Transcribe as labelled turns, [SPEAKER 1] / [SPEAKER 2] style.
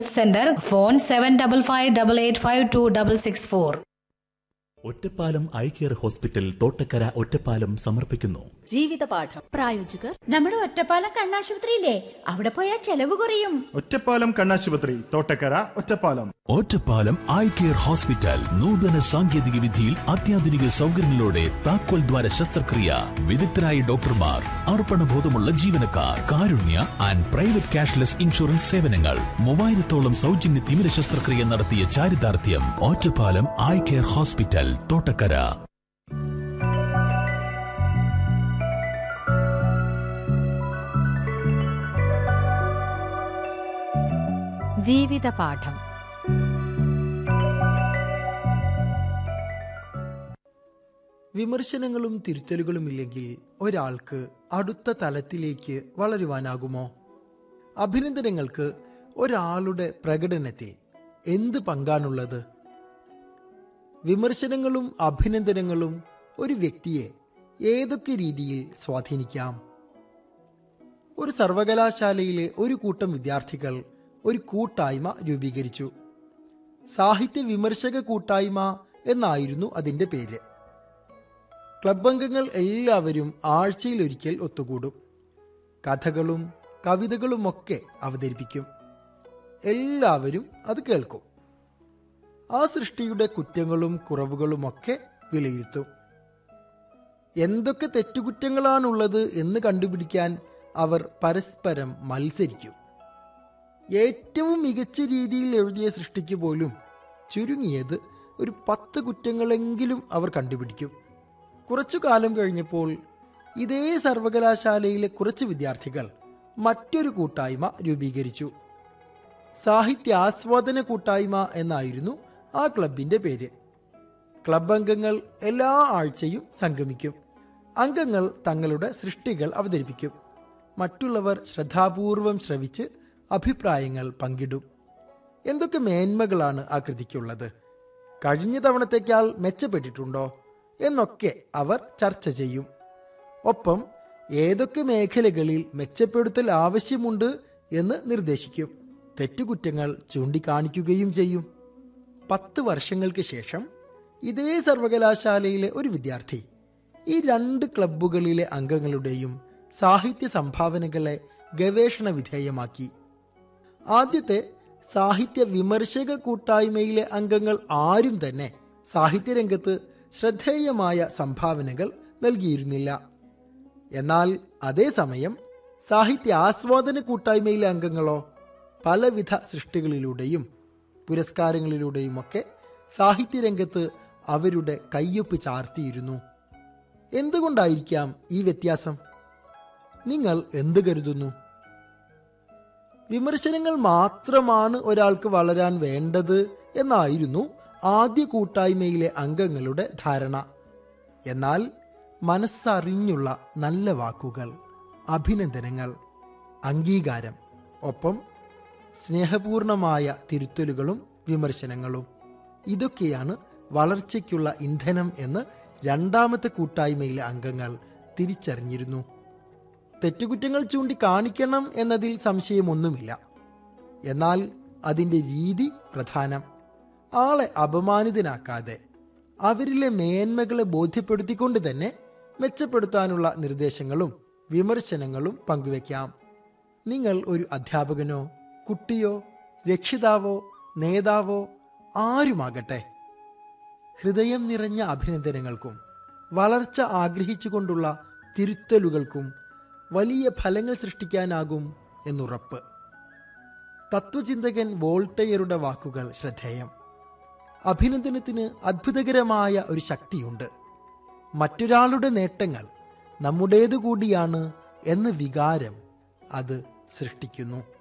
[SPEAKER 1] centre phone seven double five double eight five two double six four
[SPEAKER 2] Ottapalam eye care hospital Thottakkara Ottapalam സമർപ്പിക്കുന്നു
[SPEAKER 3] ജീവിതപാഠം
[SPEAKER 4] പ്രായോജകർ
[SPEAKER 5] നമ്മുടെ ഒറ്റപ്പാലം കണ്ണാശുപത്രിയില്ലേ അവിടെ പോയാൽ ചെലവ് കുറയും
[SPEAKER 6] ഒറ്റപ്പാലം കണ്ണാശുപത്രി Thottakkara Ottapalam
[SPEAKER 7] Ottapalam eye care hospital നൂതന സാങ്കേതിക വിദ്യയിൽ അത്യാധുനിക സൗകര്യങ്ങളോടെ താക്കോൽ ദ്വാര ശസ്ത്രക്രിയ വിദഗ്ധരായ ഡോക്ടർമാർ അർപ്പണബോധമുള്ള ജീവനക്കാർ Karunya and private cashless insurance സേവനങ്ങൾ മൂവായിരത്തോളം സൗജന്യ തിമിര ശസ്ത്രക്രിയ നടത്തിയ ചാരിതാർത്ഥ്യം Ottapalam eye care hospital Thottakkara
[SPEAKER 4] Jeevithapadam
[SPEAKER 8] വിമർശനങ്ങളും തിരുത്തലുകളും ഇല്ലെങ്കിൽ ഒരാൾക്ക് അടുത്ത തലത്തിലേക്ക് വളരുവാനാകുമോ അഭിനന്ദനങ്ങൾക്ക് ഒരാളുടെ പ്രകടനത്തിൽ എന്ത് പങ്കാണുള്ളത് വിമർശനങ്ങളും അഭിനന്ദനങ്ങളും ഒരു വ്യക്തിയെ ഏതൊക്കെ രീതിയിൽ സ്വാധീനിക്കാം ഒരു സർവകലാശാലയിലെ ഒരു കൂട്ടം വിദ്യാർത്ഥികൾ ഒരു കൂട്ടായ്മ രൂപീകരിച്ചു സാഹിത്യ വിമർശക കൂട്ടായ്മ എന്നായിരുന്നു അതിന്റെ പേര് ക്ലബ് അംഗങ്ങൾ എല്ലാവരും ആഴ്ചയിലൊരിക്കൽ ഒത്തുകൂടും കഥകളും കവിതകളുമൊക്കെ അവതരിപ്പിക്കും എല്ലാവരും അത് കേൾക്കും ആ സൃഷ്ടിയുടെ കുറ്റങ്ങളും കുറവുകളുമൊക്കെ വിലയിരുത്തും എന്തൊക്കെ തെറ്റുകുറ്റങ്ങളാണുള്ളത് എന്ന് കണ്ടുപിടിക്കാൻ അവർ പരസ്പരം മത്സരിക്കും ഏറ്റവും മികച്ച രീതിയിൽ എഴുതിയ സൃഷ്ടിക്ക് പോലും ചുരുങ്ങിയത് ഒരു പത്ത് കുറ്റങ്ങളെങ്കിലും അവർ കണ്ടുപിടിക്കും കുറച്ചു കാലം കഴിഞ്ഞപ്പോൾ ഇതേ സർവകലാശാലയിലെ കുറച്ച് വിദ്യാർത്ഥികൾ മറ്റൊരു കൂട്ടായ്മ രൂപീകരിച്ചു സാഹിത്യ ആസ്വാദന കൂട്ടായ്മ എന്നായിരുന്നു ആ ക്ലബിന്റെ പേര് ക്ലബ് അംഗങ്ങൾ എല്ലാ ആഴ്ചയും സംഗമിക്കും അംഗങ്ങൾ തങ്ങളുടെ സൃഷ്ടികൾ അവതരിപ്പിക്കും മറ്റുള്ളവർ ശ്രദ്ധാപൂർവം ശ്രവിച്ച് അഭിപ്രായങ്ങൾ പങ്കിടും എന്തൊക്കെ മേന്മകളാണ് ആ കൃതിക്കുള്ളത് കഴിഞ്ഞ തവണത്തേക്കാൾ മെച്ചപ്പെട്ടിട്ടുണ്ടോ എന്നൊക്കെ അവർ ചർച്ച ചെയ്യും ഒപ്പം ഏതൊക്കെ മേഖലകളിൽ മെച്ചപ്പെടുത്തൽ ആവശ്യമുണ്ട് എന്ന് നിർദ്ദേശിക്കും തെറ്റുകുറ്റങ്ങൾ ചൂണ്ടിക്കാണിക്കുകയും ചെയ്യും പത്ത് വർഷങ്ങൾക്ക് ശേഷം ഇതേ സർവകലാശാലയിലെ ഒരു വിദ്യാർത്ഥി ഈ രണ്ട് ക്ലബ്ബുകളിലെ അംഗങ്ങളുടെയും സാഹിത്യ സംഭാവനകളെ ഗവേഷണ വിധേയമാക്കി ആദ്യത്തെ സാഹിത്യ വിമർശക കൂട്ടായ്മയിലെ അംഗങ്ങൾ ആരും തന്നെ സാഹിത്യരംഗത്ത് ശ്രദ്ധേയമായ സംഭാവനകൾ നൽകിയിരുന്നില്ല എന്നാൽ അതേസമയം സാഹിത്യ ആസ്വാദന കൂട്ടായ്മയിലെ അംഗങ്ങളോ പലവിധ സൃഷ്ടികളിലൂടെയും പുരസ്കാരങ്ങളിലൂടെയുമൊക്കെ സാഹിത്യരംഗത്ത് അവരുടെ കയ്യൊപ്പ് ചാർത്തിയിരുന്നു എന്തുകൊണ്ടായിരിക്കാം ഈ വ്യത്യാസം നിങ്ങൾ എന്ത് കരുതുന്നു വിമർശനങ്ങൾ മാത്രമാണ് ഒരാൾക്ക് വളരാൻ വേണ്ടത് എന്നായിരുന്നു ആദ്യ കൂട്ടായ്മയിലെ അംഗങ്ങളുടെ ധാരണ എന്നാൽ മനസ്സറിഞ്ഞുള്ള നല്ല വാക്കുകൾ അഭിനന്ദനങ്ങൾ അംഗീകാരം ഒപ്പം സ്നേഹപൂർണമായ തിരുത്തലുകളും വിമർശനങ്ങളും ഇതൊക്കെയാണ് വളർച്ചയ്ക്കുള്ള ഇന്ധനം എന്ന് രണ്ടാമത്തെ കൂട്ടായ്മയിലെ അംഗങ്ങൾ തിരിച്ചറിഞ്ഞിരുന്നു തെറ്റുകുറ്റങ്ങൾ ചൂണ്ടിക്കാണിക്കണം എന്നതിൽ സംശയമൊന്നുമില്ല എന്നാൽ അതിൻ്റെ രീതി പ്രധാനം ആളെ അപമാനിതനാക്കാതെ അവരിലെ മേന്മകളെ ബോധ്യപ്പെടുത്തിക്കൊണ്ട് തന്നെ മെച്ചപ്പെടുത്താനുള്ള നിർദ്ദേശങ്ങളും വിമർശനങ്ങളും പങ്കുവെക്കാം നിങ്ങൾ ഒരു അധ്യാപകനോ കുട്ടിയോ രക്ഷിതാവോ നേതാവോ ആരുമാകട്ടെ ഹൃദയം നിറഞ്ഞ അഭിനന്ദനങ്ങൾക്കും വളർച്ച ആഗ്രഹിച്ചുകൊണ്ടുള്ള തിരുത്തലുകൾക്കും വലിയ ഫലങ്ങൾ സൃഷ്ടിക്കാനാകും എന്നുറപ്പ് തത്വചിന്തകൻ വോൾട്ടയറുടെ വാക്കുകൾ ശ്രദ്ധേയം അഭിനന്ദനത്തിന് അത്ഭുതകരമായ ഒരു ശക്തിയുണ്ട് മറ്റൊരാളുടെ നേട്ടങ്ങൾ നമ്മുടേതു കൂടിയാണ് എന്ന വികാരം അത് സൃഷ്ടിക്കുന്നു